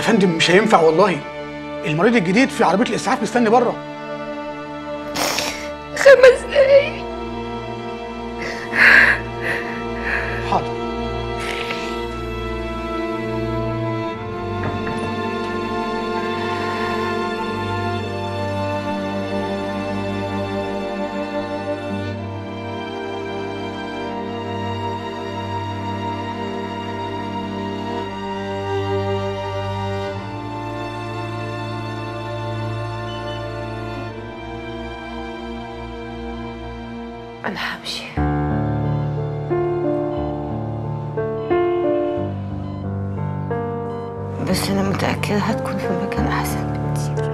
فندم مش هينفع والله المريض الجديد في عربيه الاسعاف مستني بره خمس دقايق حاضر انا همشي بس انا متاكده هتكون في مكان احسن بكتير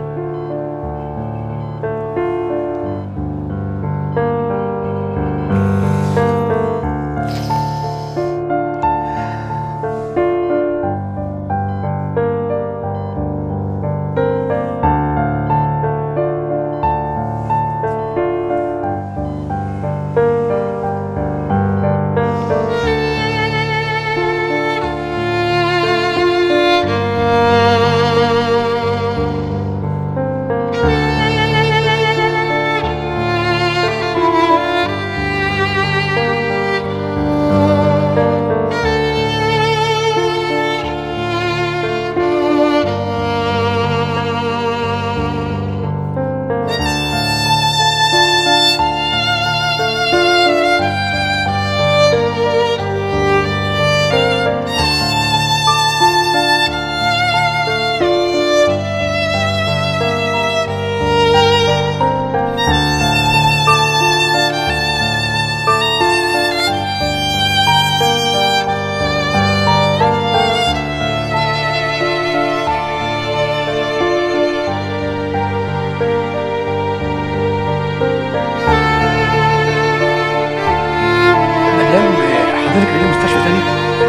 مدام حضرتك راجع مستشفى تاني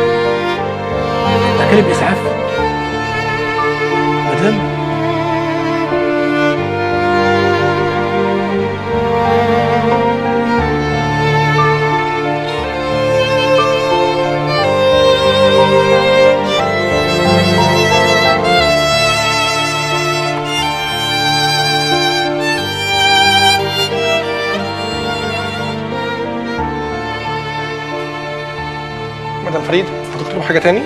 اكلم اسعاف مدام مدام فريد هتطلبوا حاجه تاني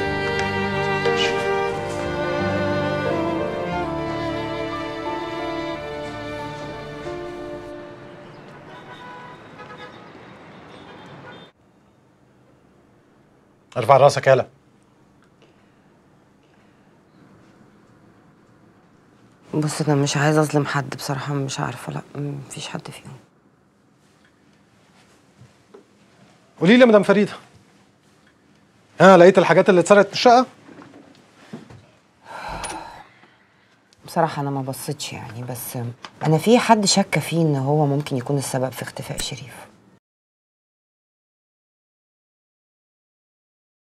ارفع راسك يالا بص انا مش عايزه اظلم حد بصراحه مش عارفه لا مفيش حد فيهم قولي لي يا مدام فريده ها لقيت الحاجات اللي اتسرقت من الشقه بصراحه انا ما بصيتش يعني بس انا في حد شاكه فيه ان هو ممكن يكون السبب في اختفاء شريف